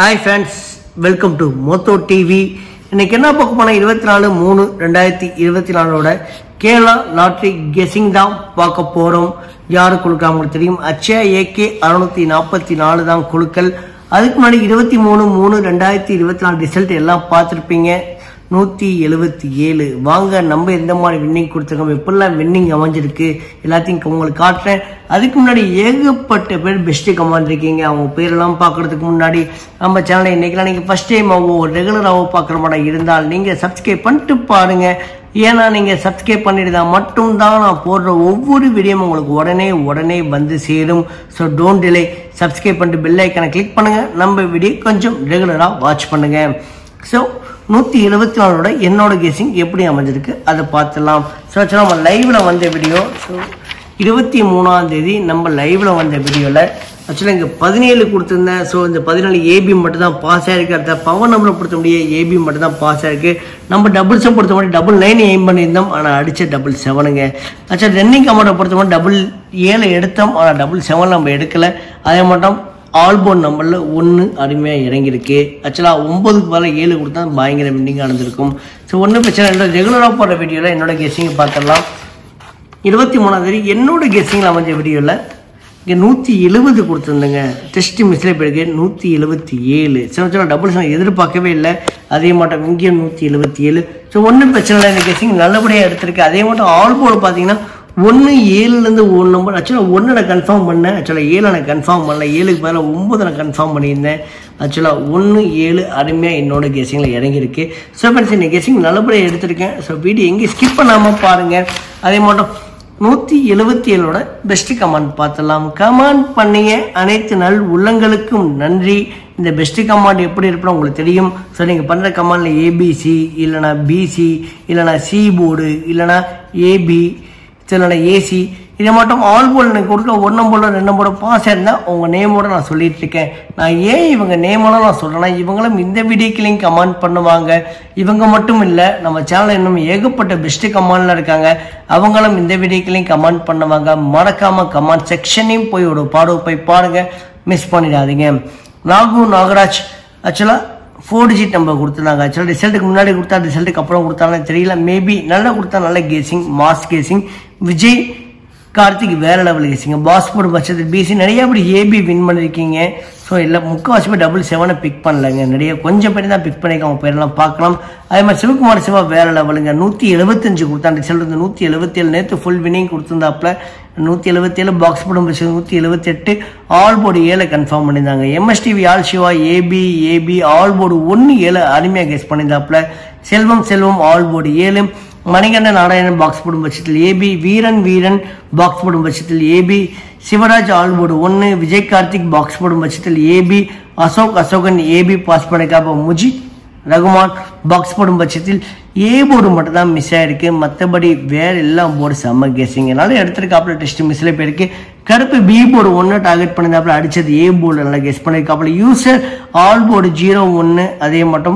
hi friends welcome to Motho TV இன்னைக்கு என்ன பார்க்க போனால் இருபத்தி நாலு மூணு ரெண்டாயிரத்தி இருபத்தி நாலோட கேரளா லாட்ரி கெஸிங் தான் பார்க்க போகிறோம் யாரு குழுக்கள் அவங்களுக்கு தெரியும் அச்சயா ஏகே அறுநூத்தி நாற்பத்தி நாலு தான் குழுக்கள் அதுக்கு முன்னாடி இருபத்தி மூணு மூணு ரெண்டாயிரத்தி இருபத்தி நாலு ரிசல்ட் எல்லாம் பார்த்துருப்பீங்க நூற்றி எழுபத்தி ஏழு வாங்க நம்ம எந்த மாதிரி வின்னிங் கொடுத்துருக்கோம் எப்படிலாம் வின்னிங் அமைஞ்சிருக்கு எல்லாத்தையும் உங்களுக்கு காட்டுறேன் அதுக்கு முன்னாடி ஏகப்பட்ட பேர் பெஸ்ட்டு கமாண்ட் இருக்கீங்க அவங்க பேரெல்லாம் பார்க்கறதுக்கு முன்னாடி நம்ம சேனலை இன்னைக்கெல்லாம் நீங்கள் ஃபஸ்ட் டைம் ஆவோ ரெகுலராகவோ பார்க்குற மாதிரி இருந்தால் நீங்கள் சப்ஸ்கிரைப் பண்ணிட்டு பாருங்க ஏன்னா நீங்கள் சப்ஸ்கிரைப் பண்ணிட்டு மட்டும்தான் நான் போடுற ஒவ்வொரு வீடியோவும் உங்களுக்கு உடனே உடனே வந்து சேரும் ஸோ டோன்ட் டிலே சப்ஸ்கிரைப் பண்ணிட்டு பெல் ஐக்கனை கிளிக் பண்ணுங்கள் நம்ம வீடியோ கொஞ்சம் ரெகுலராக வாட்ச் பண்ணுங்கள் ஸோ நூற்றி எழுபத்தி நாலோட என்னோட கெஸிங் எப்படி அமைஞ்சிருக்கு அதை பார்த்துடலாம் ஸோ ஆக்சுவலாக நம்ம லைவில் வந்த வீடியோ ஸோ இருபத்தி மூணாம் தேதி நம்ம லைவில் வந்த வீடியோவில் ஆக்சுவலாக இங்கே பதினேழு கொடுத்துருந்தேன் ஸோ இந்த பதினாலு ஏபி மட்டும் தான் பாஸ் ஆயிருக்கு அடுத்த பவர் நம்பரை பொறுத்த முடிய ஏபி மட்டும் தான் பாஸ் ஆயிருக்கு நம்ம டபுள்ஸை பொறுத்த மட்டும் டபுள் நைன் எய்ம் பண்ணியிருந்தோம் ஆனால் அடித்த டபுள் செவனுங்க ஆக்சுவலாக ரன்னிங் அமௌண்ட்டை பொறுத்த மட்டும் டபுள் ஏழு எடுத்தோம் ஆனால் டபுள் செவன் நம்ம எடுக்கலை அதே மட்டும் ஆல்போன் நம்பரில் ஒன்று அருமையாக இறங்கியிருக்கு ஆக்சுவலாக ஒம்பதுக்கு பதில் ஏழு கொடுத்தா பயங்கர வின்னிங்காக இருந்திருக்கும் ஸோ ஒன்றும் பிரச்சனை இல்லை ரெகுலராக போடுற வீடியோவில் என்னோட கெஸ்ஸிங்கை பார்த்துடலாம் இருபத்தி மூணாம் தேதி என்னோட கெஸ்ஸிங்கில் அமைஞ்ச வீடியோவில் இங்கே நூற்றி எழுபது கொடுத்துருந்தேங்க டெஸ்ட் மிஸ்ல போயிருக்கு நூற்றி எழுபத்தி ஏழு சில சில டபுள்ஸ் நான் எதிர்பார்க்கவே இல்லை அதே மாட்டம் இங்கேயும் நூற்றி எழுபத்தி ஏழு ஸோ ஒன்றும் பிரச்சனை இல்லை இந்த கெஸ்ஸிங் நல்லபடியாக எடுத்திருக்கு அதே மாட்டம் ஆல் போர்டு பார்த்தீங்கன்னா ஒன்று ஏழுலேருந்து ஒரு நம்பர் ஆக்சுவலாக ஒன்று நான் கன்ஃபார்ம் பண்ணேன் ஆக்சுவலாக ஏழை நான் கன்ஃபார்ம் பண்ணல ஏழுக்கு பதிலாக ஒம்பது நான் கன்ஃபார்ம் பண்ணியிருந்தேன் ஆக்சுவலாக ஒன்று ஏழு அருமையாக என்னோட கெஸிங்கில் இறங்கியிருக்கு ஸோ ஃப்ரெண்ட்ஸ் இந்த கெஸிங் நல்லபடியாக எடுத்திருக்கேன் ஸோ வீடியோ எங்கேயும் ஸ்கிப் பண்ணாமல் பாருங்கள் அதே மட்டும் நூற்றி எழுபத்தி ஏழோட பெஸ்ட் கமெண்ட் பார்த்துடலாம் கமெண்ட் பண்ணிய அனைத்து நல் உள்ளங்களுக்கும் நன்றி இந்த பெஸ்ட் கமாண்ட் எப்படி இருப்போம் உங்களுக்கு தெரியும் ஸோ நீங்கள் பண்ணுற கமாண்டில் ஏபிசி இல்லைனா பிசி இல்லைனா சி போர்டு இல்லைனா ஏபி இல்லைனா ஏசி இதை மட்டும் ஆல் போல் எனக்கு கொடுக்க ஒன்றும் போல ரெண்டும் போல பாஸ் இருந்தால் உங்கள் நேமோட நான் சொல்லிட்டு இருக்கேன் நான் ஏன் இவங்க நேமோட நான் சொல்கிறேன்னா இவங்களும் இந்த வீடியோக்கிலையும் கமெண்ட் பண்ணுவாங்க இவங்க மட்டும் இல்லை நம்ம சேனலில் இன்னும் ஏகப்பட்ட பெஸ்ட்டு கமெண்ட்ல இருக்காங்க அவங்களும் இந்த வீடியோக்கிலையும் கமெண்ட் பண்ணுவாங்க மறக்காம கமெண்ட் செக்ஷனையும் போய் ஒரு பாடு போய் பாருங்க மிஸ் பண்ணிடாதீங்க நாகு நாகராஜ் ஆக்சுவலாக ஃபோர் டிஜிட் நம்பர் கொடுத்துருந்தாங்க ஆக்சுவலாக ரிசல்ட்டுக்கு முன்னாடி கொடுத்தா ரிசல்ட்டுக்கு அப்புறம் கொடுத்தாலும் தெரியல மேபி நல்லா கொடுத்தா நல்ல guessing mass guessing Vijay Karthik வேற லெவல் கேசிங்க பாஸ்போர்ட் பட்சத்தில் பிசி நிறைய அப்படி ஏபி வின் பண்ணியிருக்கீங்க ஸோ இல்லை முக்கால்வாசி பேர் டபுள் செவனை பிக் பண்ணலைங்க நிறைய கொஞ்சம் பேர் தான் பிக் பண்ணியிருக்காங்க அவங்க பேரெல்லாம் பார்க்கலாம் அதே மாதிரி சிவகுமார் சிவா வேற லெவலுங்க நூற்றி எழுபத்தஞ்சு கொடுத்தா ரிசல்ட் வந்து நூற்றி எழுபத்தேழு நேற்று ஃபுல் வினிங் கொடுத்துருந்தாப்புல நூற்றி எழுபத்தேழு பாக்ஸ் போடும் வச்சு நூற்றி எழுபத்தெட்டு ஆல் போர்டு ஏழை கன்ஃபார்ம் பண்ணியிருந்தாங்க MSTV all Siva AB AB all board ஒன்று ஏழு அருமையாக கெஸ் பண்ணியிருந்தாப்புல செல்வம் செல்வம் ஆல் போர்டு ஏழு மணிகண்டன் நாராயணன் பாக்ஸ் போடும் பட்சத்தில் ஏபி வீரன் வீரன் பாக்ஸ் போடும் பட்சத்தில் ஏபி சிவராஜ் ஆல்போர்டு ஒன்று விஜய் கார்த்திக் பாக்ஸ் போடும் பட்சத்தில் AB Ashok Ashokan AB pass பண்ணிக்காப்ப முஜித் ரகுமான் பாக்ஸ் போடும் பட்சத்தில் ஏ போர்டு மட்டும் தான் மிஸ் ஆயிருக்கு மற்றபடி வேற எல்லா போர்டு செம்ம கெஸிங்கனால எடுத்திருக்காப்புல டெஸ்ட் மிஸ்ல போயிருக்கு கருப்பு பி போர்டு ஒன்று டார்கெட் பண்ணியிருந்தாப்புல அடிச்சது ஏ போர்டு நல்லா கெஸ் பண்ணியிருக்காப்புல யூசர் ஆல் போர்டு ஜீரோ ஒன்று அதே மட்டும்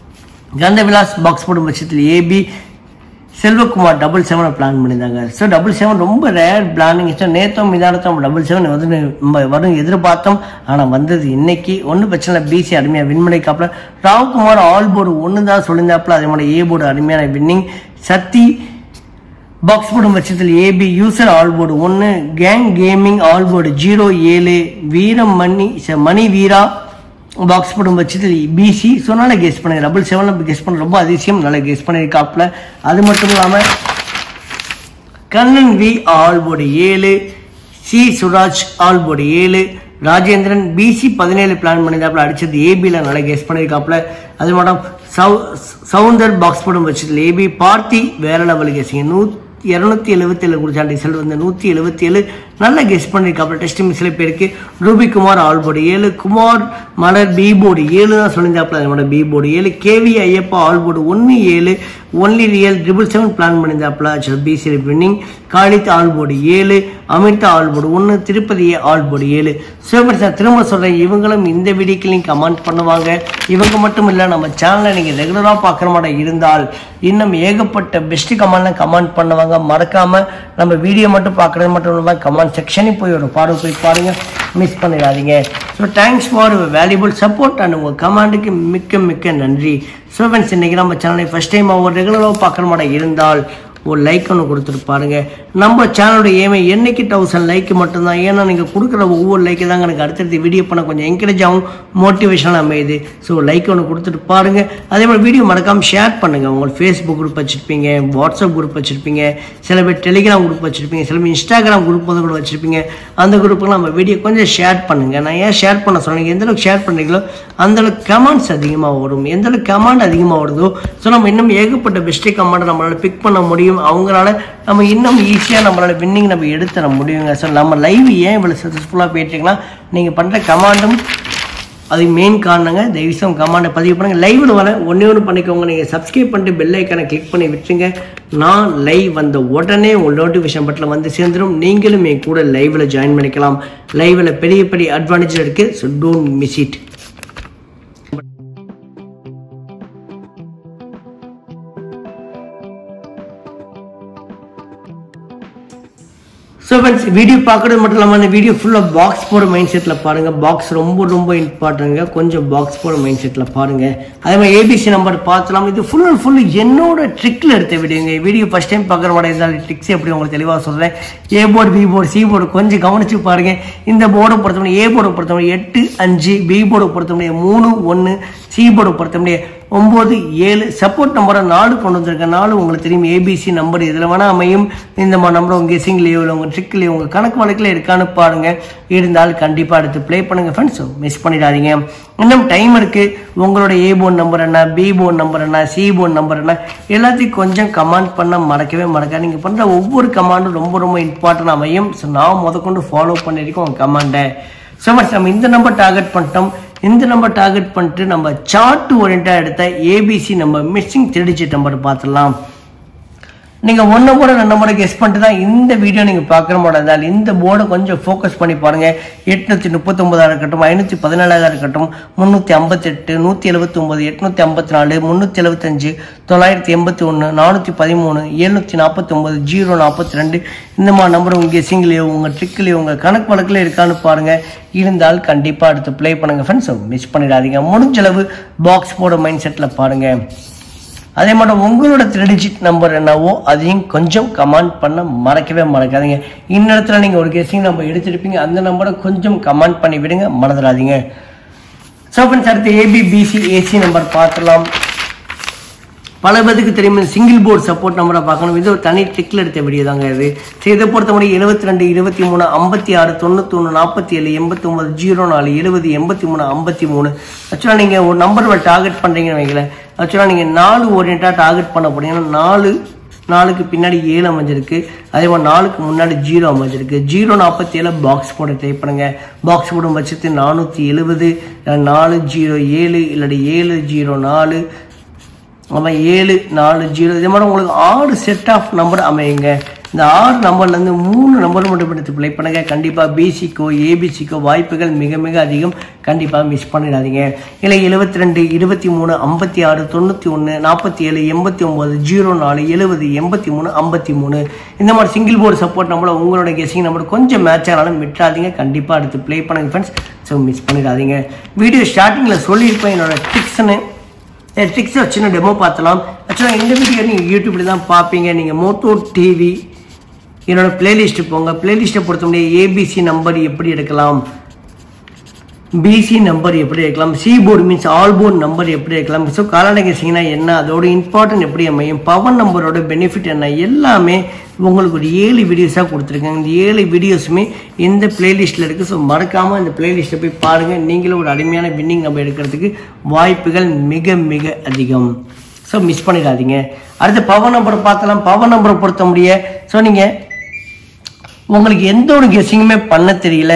கந்தவிலாஸ் பாக்ஸ் போடும் பட்சத்தில் ஏபி செல்வகுமார் டபுள் செவனை பிளான் பண்ணியிருந்தாங்க ஸோ டபுள் செவன் ரொம்ப ரேர் பிளானிங் இஷ்டம் நேத்தம் இதானத்தம் டபுள் செவன் வந்து நம்ம வரும் எதிர்பார்த்தோம் ஆனால் வந்தது இன்னைக்கு ஒன்றும் பிரச்சனை இல்லை பிசி அருமையாக வின் பண்ணிக்காப்புல ராவ்குமார் ஆல் போர்டு ஒன்று தான் சொல்லியிருந்தாப்புல அதே மாதிரி ஏ போர்டு அருமையான வின்னிங் சத்தி பாக்ஸ் போர்டு பட்சத்தில் ஏபி யூசர் ஆல் போர்டு ஒன்று gang gaming all board zero ஏழு வீரம் மணி மணி வீரா பாக்ஸ் போடும் பட்சத்தில் பிசி ஸோ நல்லா கெஸ் பண்ணுங்க டபுள் செவனில் கெஸ் பண்ண ரொம்ப அதிசயம் நல்லா கெஸ் பண்ணியிருக்காப்புல அது மட்டும் இல்லாமல் கண்ணன் வி ஆல் போர்டு ஏழு சி சுராஜ் ஆல் போர்டு ஏழு ராஜேந்திரன் பிசி பதினேழு பிளான் பண்ணியிருந்தாப்புல அடிச்சது ஏபியில் நல்லா கெஸ் பண்ணியிருக்காப்புல அது மட்டும் சவு சவுந்தர் பாக்ஸ் போடும் பட்சத்தில் ஏபி பார்த்தி வேற லெவல் கெஸிங்க நூ இரநூத்தி எழுபத்தி ஏழு குடிச்சா ரிசல்ட் வந்து நூற்றி எழுபத்தி ஏழு நல்ல கெஸ் பண்ணியிருக்காப்புல டெஸ்ட் மிஸ்ல பேருக்கு ரூபி குமார் ஆல் போர்டு ஏழு குமார் மலர் பி போர்டு ஏழு தான் சொல்லியிருந்தாப்புல அதோட பி போர்டு ஏழு கேவி ஐயப்பா ஆல் போர்டு ஒன்று ஏழு only real triple seven plan பண்ணியிருந்தாப்புல BC winning Khalid all board ஏழு அமிர்தா ஆல் போர்டு ஒன்று திருப்பதி ஆல் போர்டு ஏழு சிவபடி சார் திரும்ப சொல்கிறேன் இவங்களும் இந்த வீடியோக்களையும் கமெண்ட் பண்ணுவாங்க இவங்க மட்டும் இல்லை நம்ம சேனலை நீங்கள் ரெகுலராக பார்க்குற மாதிரி இருந்தால் இன்னும் ஏகப்பட்ட பெஸ்ட் கமெண்ட்லாம் கமெண்ட் பண்ணுவாங்க மறக்காமல் நம்ம வீடியோ மட்டும் பார்க்குறது மட்டும் இல்லாமல் கமெண்ட் கமெண்ட் செக்ஷனையும் போய் ஒரு பார்வை போய் பாருங்க மிஸ் பண்ணிடாதீங்க so thanks for valuable support and உங்கள் கமெண்ட்டுக்கு மிக்க மிக்க நன்றி ஸோ ஃப்ரெண்ட்ஸ் இன்றைக்கி நம்ம சேனலை ஃபஸ்ட் டைம் ஒரு ரெகுலராக பார்க்குற மாதிரி இருந்தால் ஒரு லைக் ஒன்று கொடுத்துட்டு பாருங்க நம்ம சேனலோட ஏமை என்னைக்கு தௌசண்ட் லைக் மட்டும்தான் ஏன்னா நீங்கள் கொடுக்குற ஒவ்வொரு லைக்கு தாங்க எனக்கு அடுத்தடுத்து வீடியோ பண்ண கொஞ்சம் என்கரேஜ் ஆகும் மோட்டிவேஷனாக அமையுது ஸோ லைக் ஒன்று கொடுத்துட்டு பாருங்க அதே மாதிரி வீடியோ மறக்காமல் ஷேர் பண்ணுங்க உங்கள் ஃபேஸ்புக் குரூப் வச்சுருப்பீங்க வாட்ஸ்அப் குரூப் வச்சுருப்பீங்க சில பேர் டெலிகிராம் குரூப் வச்சுருப்பீங்க சில பேர் இன்ஸ்டாகிராம் குரூப் வந்து கூட வச்சுருப்பீங்க அந்த குரூப்புக்கு நம்ம வீடியோ கொஞ்சம் ஷேர் பண்ணுங்க நான் ஏன் ஷேர் பண்ண சொன்னீங்க எந்த அளவுக்கு ஷேர் பண்ணுறீங்களோ அந்த அளவுக்கு கமெண்ட்ஸ் அதிகமாக வரும் எந்த அளவுக்கு கமெண்ட் அதிகமாக வருதோ ஸோ நம்ம இன்னும் ஏகப்பட்ட பெஸ்ட்டு கமெண்ட் நம்மளால் பிக் பண்ண முடியும் அவங்களால நம்ம இன்னும் ஈஸியாக நம்மளால வின்னிங் நம்ம எடுத்துட முடியுங்க ஸோ நம்ம லைவ் ஏன் இவ்வளோ சக்ஸஸ்ஃபுல்லாக போயிட்டுருக்கலாம் நீங்கள் பண்ணுற கமாண்டும் அது மெயின் காரணங்க தயவுசம் கமாண்டை பதிவு பண்ணுங்க லைவ்ல வர ஒன்றே ஒன்று பண்ணிக்கோங்க நீங்கள் சப்ஸ்கிரைப் பண்ணிட்டு பெல் ஐக்கானை கிளிக் பண்ணி விட்டுருங்க நான் லைவ் வந்த உடனே உங்கள் நோட்டிஃபிகேஷன் பட்டில் வந்து சேர்ந்துடும் நீங்களும் என் கூட லைவ்ல ஜாயின் பண்ணிக்கலாம் லைவ்ல பெரிய பெரிய அட்வான்டேஜ் இருக்கு so don't miss it so friends video பார்க்குறது மட்டும் இல்லாமல் அந்த வீடியோ ஃபுல்லாக பாக்ஸ் போகிற மைண்ட் செட்டில் பாருங்கள் பாக்ஸ் ரொம்ப ரொம்ப இம்பார்ட்டன்ங்க கொஞ்சம் பாக்ஸ் போகிற மைண்ட் செட்டில் பாருங்கள் அதே மாதிரி ஏபிசி நம்பர் பார்த்துலாம் இது ஃபுல் அண்ட் ஃபுல் என்னோட ட்ரிக்கில் எடுத்த வீடியோங்க வீடியோ ஃபஸ்ட் டைம் பார்க்குற மாதிரி இருந்தாலும் ட்ரிக்ஸ் எப்படி உங்களுக்கு தெளிவாக சொல்கிறேன் A board B board C board கொஞ்சம் கவனிச்சு பாருங்கள் இந்த போர்டை பொறுத்தவரை ஏ போர்டை பொறுத்தவரை எட்டு அஞ்சு பி போர்டை பொறுத்தவரை மூணு ஒன்று சி போர்டை பொறுத்தவரை ஒம்பது ஏழு சப்போர்ட் நம்பரை நாலு கொண்டு வந்திருக்கேன் நாலு உங்களுக்கு தெரியும் ஏபிசி நம்பர் இதில் வேணால் அமையும் இந்த மாதிரி நம்பர் உங்கள் கெஸிங்லேயோ இல்லை உங்கள் ட்ரிக்லேயோ உங்கள் கணக்கு வழக்கில் இருக்கான்னு பாருங்க இருந்தால் கண்டிப்பாக எடுத்து ப்ளே பண்ணுங்கள் ஃப்ரெண்ட்ஸ் மிஸ் பண்ணிடாதீங்க இன்னும் டைம் இருக்குது உங்களோட ஏ போன் நம்பர் என்ன பி போன் நம்பர் என்ன சி போன் நம்பர் என்ன எல்லாத்தையும் கொஞ்சம் கமாண்ட் பண்ண மறக்கவே மறக்காது நீங்கள் பண்ணுற ஒவ்வொரு கமாண்டும் ரொம்ப ரொம்ப இம்பார்ட்டன்ட் அமையும் ஸோ நான் முதற்கொண்டு ஃபாலோ பண்ணியிருக்கோம் உங்கள் கமாண்டை ஸோ நம்ம இந்த நம்பர் டார்கெட் பண்ணிட்டோம் இந்த நம்பர் டார்கெட் பண்ணிட்டு நம்ம சார்ட் ஓரியண்டாக எடுத்த ஏபிசி நம்ம மிஸ்ஸிங் த்ரீ டிஜிட் நம்பர் பார்த்துடலாம் நீங்கள் ஒன்று கூட ரெண்டு முறை கெஸ் பண்ணிட்டு தான் இந்த வீடியோ நீங்கள் பார்க்குற மாதிரி இருந்தால் இந்த போர்டை கொஞ்சம் ஃபோக்கஸ் பண்ணி பாருங்கள் எட்நூற்றி முப்பத்தொம்பதாக இருக்கட்டும் ஐநூற்றி பதினேழாக இருக்கட்டும் முந்நூற்றி ஐம்பத்தெட்டு நூற்றி எழுபத்தி ஒம்பது எட்நூற்றி ஐம்பத்தி நாலு முந்நூற்றி எழுபத்தஞ்சு தொள்ளாயிரத்தி எண்பத்தி ஒன்று நானூற்றி பதிமூணு எழுநூற்றி நாற்பத்தி ஒம்பது ஜீரோ நாற்பத்தி ரெண்டு இந்த மாதிரி நம்பர் உங்கள் கெஸிங்லேயோ உங்கள் ட்ரிக்லேயோ உங்கள் கணக்கு வழக்கில் இருக்கான்னு பாருங்கள் இருந்தால் கண்டிப்பாக அடுத்து ப்ளே பண்ணுங்கள் ஃப்ரெண்ட்ஸ் மிஸ் பண்ணிடாதீங்க முடிஞ்சளவு பாக்ஸ் போட மைண்ட் செட்டில் பாருங்கள் அதே மாதிரி உங்களோட த்ரீ டிஜிட் நம்பர் என்னவோ அதையும் கொஞ்சம் கமெண்ட் பண்ண மறக்கவே மறக்காதீங்க இன்னிடத்துல நீங்கள் ஒரு கெஸிங் நம்பர் எடுத்திருப்பீங்க அந்த நம்பரை கொஞ்சம் கமெண்ட் பண்ணி விடுங்க மறந்துடாதீங்க ஸோ ஃப்ரெண்ட்ஸ் அடுத்து ஏபி பிசி ஏசி நம்பர் பார்த்துலாம் பல பேருக்கு தெரியும் சிங்கிள் போர்டு சப்போர்ட் நம்பரை பார்க்கணும் இது ஒரு தனி ட்ரிக்கில் எடுத்த வீடியோ தாங்க இது சரி இதை பொறுத்த முடியும் எழுபத்தி ரெண்டு இருபத்தி மூணு ஐம்பத்தி ஆறு தொண்ணூற்றி ஒன்று நாற்பத்தி ஏழு எண்பத்தி ஒன்பது ஜீரோ நாலு எழுபது எண்பத்தி மூணு ஐம்பத்தி மூணு ஆக்சுவலாக நீங்கள் ஒரு நம்பர் டார்கெட் பண்ணுறீங்கன்னு வைங்களேன் ஆக்சுவலாக நீங்கள் நாலு ஓரியண்டாக டார்கெட் பண்ண போனீங்கன்னா நாலு நாலுக்கு பின்னாடி ஏழு அமைஞ்சிருக்கு அதே மாதிரி நாலுக்கு முன்னாடி ஜீரோ அமைஞ்சிருக்கு ஜீரோ நாற்பத்தி ஏழு பாக்ஸ் போட ட்ரை பண்ணுங்க பாக்ஸ் போடும் பட்சத்து நானூற்றி எழுபது நாலு ஜீரோ ஏழு இல்லாட்டி ஏழு ஜீரோ நாலு ஆமாம் ஏழு நாலு ஜீரோ இதே மாதிரி உங்களுக்கு ஆறு செட் ஆஃப் நம்பர் அமையுங்க இந்த ஆறு நம்பர்லேருந்து மூணு நம்பர் மட்டும் எடுத்து ப்ளே பண்ணுங்க கண்டிப்பாக பிசிக்கோ ஏபிசிக்கோ வாய்ப்புகள் மிக மிக அதிகம் கண்டிப்பாக மிஸ் பண்ணிடாதீங்க இல்லை எழுபத்தி ரெண்டு இருபத்தி மூணு ஐம்பத்தி ஆறு தொண்ணூற்றி ஒன்று நாற்பத்தி ஏழு எண்பத்தி ஒம்பது ஜீரோ நாலு எழுபது எண்பத்தி மூணு ஐம்பத்தி மூணு இந்த மாதிரி சிங்கிள் போர்டு சப்போர்ட் நம்பர் உங்களோட கெஸிங் நம்பர் கொஞ்சம் மேட்ச் ஆனாலும் விட்டுறாதீங்க கண்டிப்பாக எடுத்து ப்ளே பண்ணுங்க ஃப்ரெண்ட்ஸ் ஸோ மிஸ் பண்ணிடாதீங்க வீடியோ ஸ்டார்டிங்கில் சொல்லியிருப்பேன் என்னோட ட்ரிக்ஸ்னு ட்ரிக்ஸ் சின்ன டெமோ பார்த்தலாம் ஆக்சுவலாக இந்த வீடியோ நீங்கள் யூடியூப்பில் தான் பார்ப்பீங்க நீங்கள் மோட்டோ டிவி என்னோட பிளேலிஸ்ட்டு போங்க பிளேலிஸ்ட்டை பொறுத்த முடியும் ஏபிசி நம்பர் எப்படி எடுக்கலாம் பிசி நம்பர் எப்படி எடுக்கலாம் C board means all board number எப்படி எடுக்கலாம் ஸோ காலாடகசிங்கன்னா என்ன அதோட இம்பார்ட்டன்ட் எப்படி அமையும் பவர் நம்பரோட பெனிஃபிட் என்ன எல்லாமே உங்களுக்கு ஒரு ஏழு வீடியோஸாக கொடுத்துருக்கேன் இந்த ஏழு வீடியோஸுமே இந்த பிளேலிஸ்ட்டில் இருக்குது ஸோ மறக்காமல் இந்த பிளேலிஸ்ட்டை போய் பாருங்கள் நீங்களும் ஒரு அருமையான வின்னிங் நம்ம எடுக்கிறதுக்கு வாய்ப்புகள் மிக மிக அதிகம் ஸோ மிஸ் பண்ணிடாதீங்க அடுத்து பவர் நம்பரை பார்த்தலாம் பவர் நம்பரை பொறுத்த முடிய ஸோ நீங்கள் உங்களுக்கு எந்த ஒரு கெஸ்ஸிங்குமே பண்ண தெரியல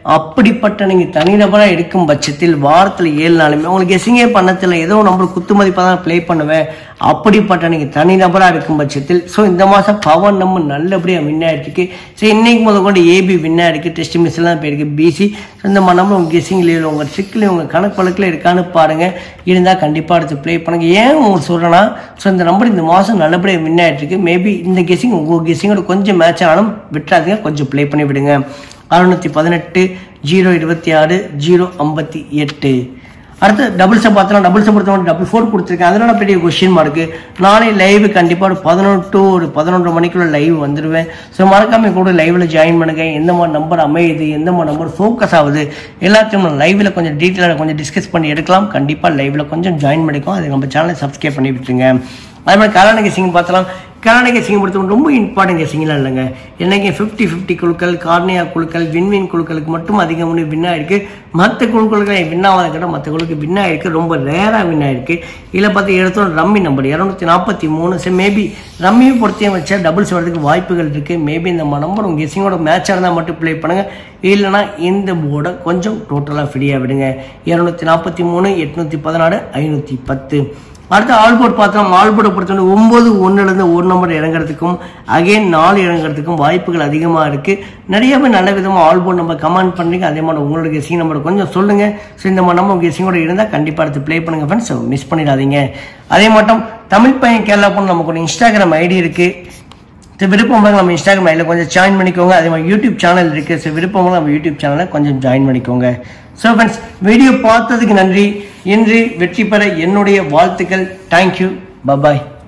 அப்படிப்பட்ட நீங்க தனிநபரா எடுக்கும் பட்சத்தில் வாரத்துல ஏழு நாளுமே உங்களுக்கு கெஸிங்கே பண்ணதில்ல ஏதோ நம்மளுக்கு குத்து மதிப்பாக தான் ப்ளே பண்ணுவேன் அப்படிப்பட்ட நீங்க தனிநபரா இருக்கும் பட்சத்தில் ஸோ இந்த மாசம் பவர் நம்ம நல்லபடியா வின் ஆயிருக்கு ஸோ இன்னைக்கு முதல் கொண்டு ஏபி வின் ஆயிருக்கு டெஸ்ட் மிஸ் எல்லாம் போயிருக்கு பிசி ஸோ இந்த நம்ம உங்க கெஸிங் லீவில் உங்க ட்ரிக்ல உங்க கணக்கு வழக்கில் இருக்கான்னு பாருங்க இருந்தா கண்டிப்பா எடுத்து ப்ளே பண்ணுங்க ஏன் உங்களுக்கு சொல்றேன்னா ஸோ இந்த நம்பர் இந்த மாசம் நல்லபடியா வின் ஆயிட்டு இருக்கு மேபி இந்த கெஸிங் உங்க கெஸிங்கோட கொஞ்சம் மேட்ச் ஆனாலும் விட்டுறாதீங்க கொஞ்சம் ப்ளே பண்ணி விடுங்க அறுநூத்தி பதினெட்டு ஜீரோ இருபத்தி ஆறு ஜீரோ ஐம்பத்தி எட்டு அடுத்து டபுள்ஸை பார்த்தலாம் டபுள்ஸை பொறுத்தவரை டபுள் ஃபோர் கொடுத்துருக்கேன் அதனால பெரிய கொஸ்டின் மார்க்கு நாளை லைவ் கண்டிப்பாக ஒரு பதினொன்று டு ஒரு பதினொன்றரை மணிக்குள்ள லைவ் வந்துடுவேன் ஸோ மறக்காம கூட லைவ்ல ஜாயின் பண்ணுங்க எந்த மாதிரி நம்பர் அமையுது எந்த மாதிரி நம்பர் ஃபோக்கஸ் ஆகுது எல்லாத்தையும் லைவ்ல கொஞ்சம் டீட்டெயிலாக கொஞ்சம் டிஸ்கஸ் பண்ணி எடுக்கலாம் கண்டிப்பாக லைவ்ல கொஞ்சம் ஜாயின் பண்ணிக்கோ அது நம்ம சேனலை சப்ஸ்கிரைப் பண்ணி விட்டுருங்க அதே மாதிரி கலாநிக சிங் பார்த்தலாம் கலாநிக சிங் பொறுத்தவரை ரொம்ப இம்பார்ட்டன்ட் கெசிங்லாம் இல்லைங்க என்னைக்கு ஃபிஃப்டி ஃபிஃப்டி குழுக்கள் கார்னியா குழுக்கள் வின்வின் குழுக்களுக்கு மட்டும் அதிகம் வின் ஆயிருக்கு மற்ற குழுக்களுக்கு வின் ஆகாத கிட்ட மற்ற குழுக்கு வின் ஆயிருக்கு ரொம்ப ரேராக வின் ஆயிருக்கு இதில் பார்த்து எடுத்தோம் ரம்மி நம்பர் இரநூத்தி நாற்பத்தி மூணு சரி மேபி ரம்மியை பொறுத்தையும் வச்சா டபுள்ஸ் வரதுக்கு வாய்ப்புகள் இருக்கு மேபி இந்த நம்பர் உங்கள் கெஸிங்கோட மேட்சாக இருந்தால் மட்டும் ப்ளே பண்ணுங்க இல்லைனா இந்த போர்டை கொஞ்சம் டோட்டலாக ஃப்ரீயாக விடுங்க இரநூத்தி நாற்பத்தி மூணு எட்நூத்தி பதினாறு ஐநூற்றி பத்து அடுத்து ஆல்போர்ட் பார்த்தோம் ஆல்போர்டை பொறுத்தவரை ஒன்பது ஒன்றுலேருந்து ஒரு நம்பர் இறங்குறதுக்கும் அகைன் நாலு இறங்குறதுக்கும் வாய்ப்புகள் அதிகமாக இருக்கு நிறைய பேர் நல்ல விதமாக ஆல்போர்ட் நம்ம கமெண்ட் பண்ணுறீங்க அதே மாதிரி உங்களோட கெஸிங் நம்பர் கொஞ்சம் சொல்லுங்க ஸோ இந்த மாதிரி நம்ம கெஸிங்கோட இருந்தால் கண்டிப்பாக எடுத்து ப்ளே பண்ணுங்க ஃப்ரெண்ட்ஸ் மிஸ் பண்ணிடாதீங்க அதே மட்டும் தமிழ் பையன் கேரளா பொண்ணு நமக்கு ஒரு இன்ஸ்டாகிராம் ஐடி இருக்கு ஸோ விருப்பம் உள்ளவங்க நம்ம இன்ஸ்டாகிராம் ஐடியில் கொஞ்சம் ஜாயின் பண்ணிக்கோங்க அதே மாதிரி யூடியூப் சேனல் இருக்கு ஸோ விருப்பம் உள்ளவங்க நம்ம யூடியூப் சேனலை கொஞ்சம் ஜாயின் பண்ணிக்கோங்க ஸோ ஃப்ரெண்ட்ஸ் வீடியோ பார்த்ததுக்கு நன்றி இன்று வெற்றி பெற என்னுடைய வாழ்த்துக்கள் தேங்க்யூ பபாய்